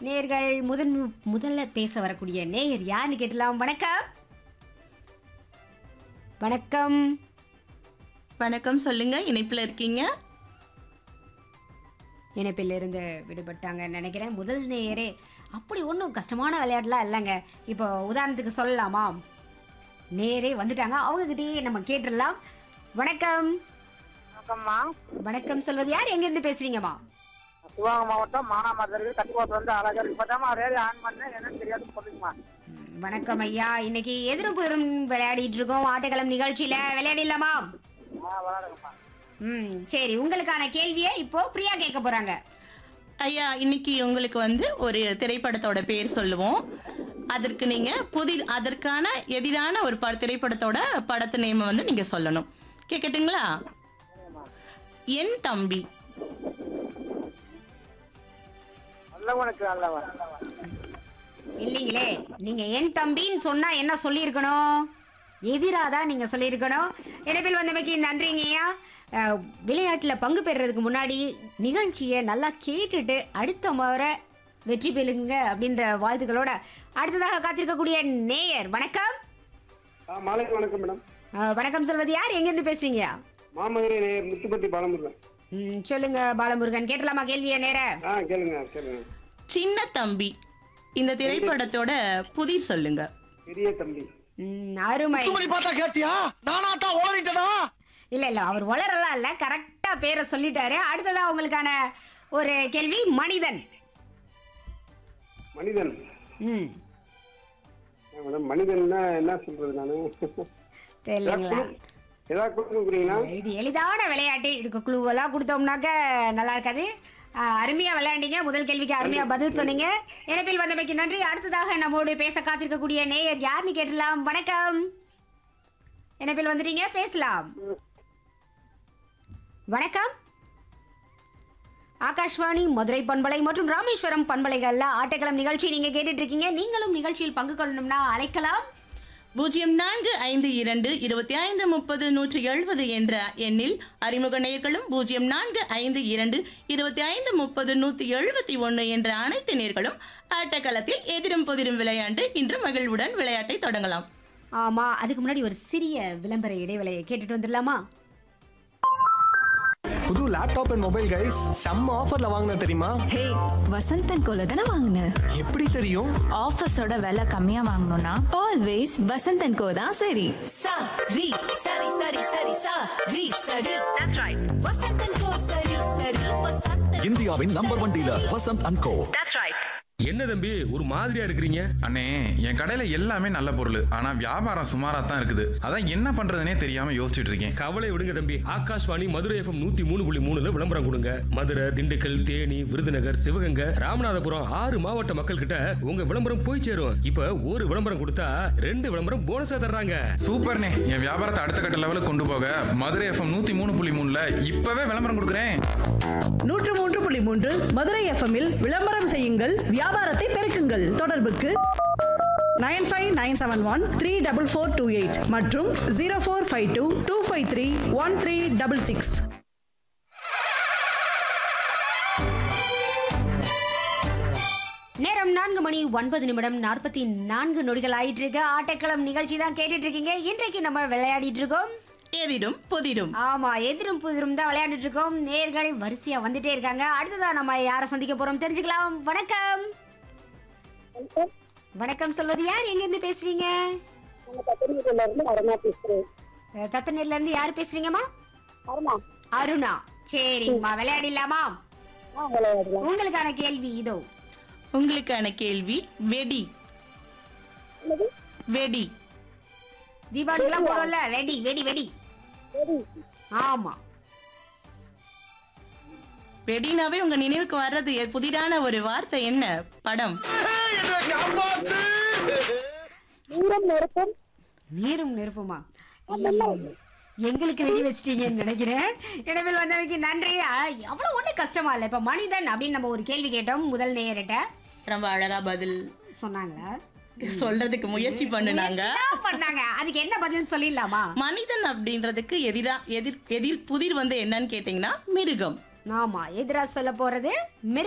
நேர்கள் முதன் முதல்ல பேச வரக்கூடிய நேயர் யாருன்னு கேட்டலாம் வணக்கம் வணக்கம் வணக்கம் சொல்லுங்க இணைப்புல இருக்கீங்க இணைப்பிலிருந்து விடுபட்டாங்கன்னு நினைக்கிறேன் முதல் நேயரே அப்படி ஒன்றும் கஷ்டமான விளையாட்டுலாம் இல்லைங்க இப்போ உதாரணத்துக்கு சொல்லலாமா நேரே வந்துட்டாங்க அவங்ககிட்டயே நம்ம கேட்டுடலாம் வணக்கம் வணக்கம்மா வணக்கம் சொல்வது யார் எங்கேருந்து பேசுறீங்கம்மா சிவகங்கை மாவட்டம் மானாமதுரை கட்டுப்பாட்டு வந்து அழகர் இப்பதாம்மா ரேடியோ ஆன் பண்ணேன் என்னன்னு தெரியாது சொல்லுங்கம்மா ம், வணக்கம் ஐயா இன்னைக்கு எதிரும் புதிரும் விளையாடிட்டு இருக்கோம் ஆட்டக்களம் நிகழ்ச்சியில விளையாடிடலாமா ஆ விளாடுங்கம்மா ம் சரி உங்களுக்கான கேள்வியை இப்போ பிரியா கேட்க போறாங்க ஐயா இன்னைக்கு உங்களுக்கு வந்து ஒரு திரைப்படத்தோட பேர் சொல்லுவோம் அதற்கு நீங்க புதி அதற்கான எதிரான ஒரு பட திரைப்படத்தோட படத்து நேம வந்து நீங்க சொல்லணும் கேட்கட்டுங்களா என் தம்பி நல்லவனுக்கு நல்லவன் இல்லைங்களே நீங்க என் தம்பின்னு சொன்னா என்ன சொல்லியிருக்கணும் எதிராக தான் நீங்க சொல்லியிருக்கணும் இணைப்பில் வந்தமைக்கு நன்றிங்கய்யா அஹ், விளையாட்டுல பங்கு பெறுறதுக்கு முன்னாடி நிகழ்ச்சியை நல்லா கேட்டுட்டு அடுத்த முறை வெற்றி பெறுங்க அப்படின்ற வாழ்த்துக்களோட அடுத்ததாக காத்திருக்கக்கூடிய நேயர் வணக்கம் ஆ மாலை வணக்கம் மேடம் அஹ், வணக்கம் சொல்வது யார் எங்கேருந்து பேசுறீங்க மாமதுரை நேயர் முத்துப்பட்டி பாலமுருகன் ம், சொல்லுங்க பாலமுருகன் கேட்டலாமா கேள்வியை நேர ஆ கேளுங்க கேளுங்க சின்ன தம்பி இந்த திரைப்படத்தோட புதிர் சொல்லுங்க பெரிய தம்பி ம், அருமை பார்த்தா கேட்டியா நானா தான் ஓடிட்டனா இல்ல இல்ல அவர் வளரலாம் இல்ல கரெக்டா பேரை சொல்லிட்டாரு அடுத்ததா உங்களுக்கான ஒரு கேள்வி மனிதன் மனிதன் ம் ஆ, மேடம் மனிதன்னா என்ன சொல்றது நானு தெரியலங்களா ஏதாவது கொடுக்குறீங்களா இது எளிதான விளையாட்டு இதுக்கு குழுவெல்லாம் கொடுத்தோம்னாக்க நல்லா இருக்காது ஆ, அருமையா விளையாண்டீங்க முதல் கேள்விக்கு அருமையா பதில் சொன்னீங்க இணைப்பில் வந்தமைக்கு நன்றி அடுத்ததாக நம்மோடு பேச காத்திருக்கக்கூடிய நேயர் யாருன்னு கேட்டலாம் வணக்கம் இணைப்பில் வந்துட்டீங்க பேசலாம் வணக்கம் ஆகாஷ்வாணி மதுரை பண்பலை மற்றும் ராமேஸ்வரம் பண்பலைகள்ல ஆட்டக்களம் நிகழ்ச்சி நீங்க கேட்டுட்டு இருக்கீங்க நீங்களும் நிகழ்ச்சியில் பங்கு கொள்ளணும்னா அழைக்கலாம் பூஜ்ஜியம் நான்கு ஐந்து இரண்டு இருபத்தி ஐந்து முப்பது நூற்றி எழுபது என்ற எண்ணில் அறிமுக நேர்களும் பூஜ்ஜியம் நான்கு ஐந்து இரண்டு இருபத்தி ஐந்து முப்பது நூற்றி எழுபத்தி ஒன்று என்ற அனைத்து நேர்களும் ஆட்டக்களத்தில் எதிரும் புதிரும் விளையாண்டு இன்று மகிழ்வுடன் விளையாட்டை தொடங்கலாம் ஆமா அதுக்கு முன்னாடி ஒரு சிறிய விளம்பர இடைவேளையை கேட்டுட்டு வந்துடலாமா புது லேப்டாப் அண்ட் மொபைல் கைஸ் செம்ம ஆஃபர்ல வாங்கின தெரியுமா ஹே வசந்தன் கோல தானே வாங்கின எப்படி தெரியும் ஆஃபீஸோட விலை கம்மியா வாங்கணும்னா ஆல்வேஸ் வசந்தன் கோ தான் சரி sa ri sari sari sari sa ri sari that's right vasantan ko sari sari vasantan இந்தியாவின் number one dealer Vasanth and co that's right என்ன தம்பி ஒரு மாதிரியா இருக்கிறீங்க அண்ணே என் கடையில எல்லாமே நல்ல பொருள் ஆனா வியாபாரம் சுமாரா தான் இருக்குது அதான் என்ன பண்றதுனே தெரியாம யோசிச்சுட்டு இருக்கேன் கவலை விடுங்க தம்பி ஆகாஷ்வாணி மதுரை எஃப்எம் நூத்தி மூணு புள்ளி மூணுல விளம்பரம் கொடுங்க மதுரை திண்டுக்கல் தேனி விருதுநகர் சிவகங்கை ராமநாதபுரம் ஆறு மாவட்ட மக்கள் கிட்ட உங்க விளம்பரம் போய் சேரும் இப்ப ஒரு விளம்பரம் கொடுத்தா ரெண்டு விளம்பரம் போனஸா தர்றாங்க சூப்பர்ண்ணே என் வியாபாரத்தை அடுத்த கட்ட லெவலுக்கு கொண்டு போக மதுரை எஃப்எம் நூத்தி மூணு புள்ளி மூணுல இப்பவே விளம்பரம் கொடுக்குறேன் நூற்று மூன்று புள்ளி மூன்று மதுரை எஃப்எம்மில் விளம்பரம் செய்யுங்கள் வியாபாரத்தை பெருக்குங்கள் தொடர்புக்கு nine five nine seven one three double four two eight மற்றும் zero four five two two five three one three double six நேரம் நான்கு மணி ஒன்பது நிமிடம் நாற்பத்தி நான்கு நொடிகள் ஆயிட்டு இருக்கு ஆட்டக்களம் நிகழ்ச்சி தான் கேட்டுட்டு இருக்கீங்க இன்றைக்கு நம்ம விளையாடிட்டு இருக்கோம் எதிரும் புதிரும் ஆமா எதிரும் புதிரும் தான் விளையாடிட்டு இருக்கோம் நேர்கள் வரிசையா வந்துட்டே இருக்காங்க அடுத்ததா நம்ம யாரை சந்திக்க போறோம் தெரிஞ்சுக்கலாம் வணக்கம் வணக்கம் சொல்வது யார் எங்க இருந்து பேசுறீங்க அஹ், தத்தநேர்ல இருந்து யார் பேசுறீங்கம்மா அருணா சரிங்கம்மா விளையாடிடலாமா உங்களுக்கான கேள்வி இதோ உங்களுக்கான கேள்வி வெடி வெடி தீபாவளிக்கெல்லாம் போடும்ல வெடி வெடி வெடி ஆமா வெடினாவே உங்க நினைவுக்கு வர்றது எ- புதிரான ஒரு வார்த்தை என்ன படம் நீரும் நெருப்புமா எங்களுக்கு வெடி வச்சிட்டீங்கன்னு நினைக்கிறேன் இடவில் வந்தவைக்கு நன்றி ஆ, அவ்வளவு ஒண்ணு கஷ்டமா இல்ல இப்ப மனிதன் அப்படின்னு நம்ம ஒரு கேள்வி கேட்டோம் முதல் நேயர்கிட்ட ரொம்ப அழகா பதில் சொன்னாங்களா சொல்றதுக்கு முயற்சி பண்ணுனாங்க முயற்சிதான் பண்ணாங்க அதுக்கு என்ன பதில் சொல்லிடலாமா மனிதன் அப்படின்றதுக்கு எதிரா எதிர் எதிர் புதிர் வந்து என்னன்னு கேட்டீங்கன்னா மிருகம் ஆமா எதிரா சொல்ல போறது மிருக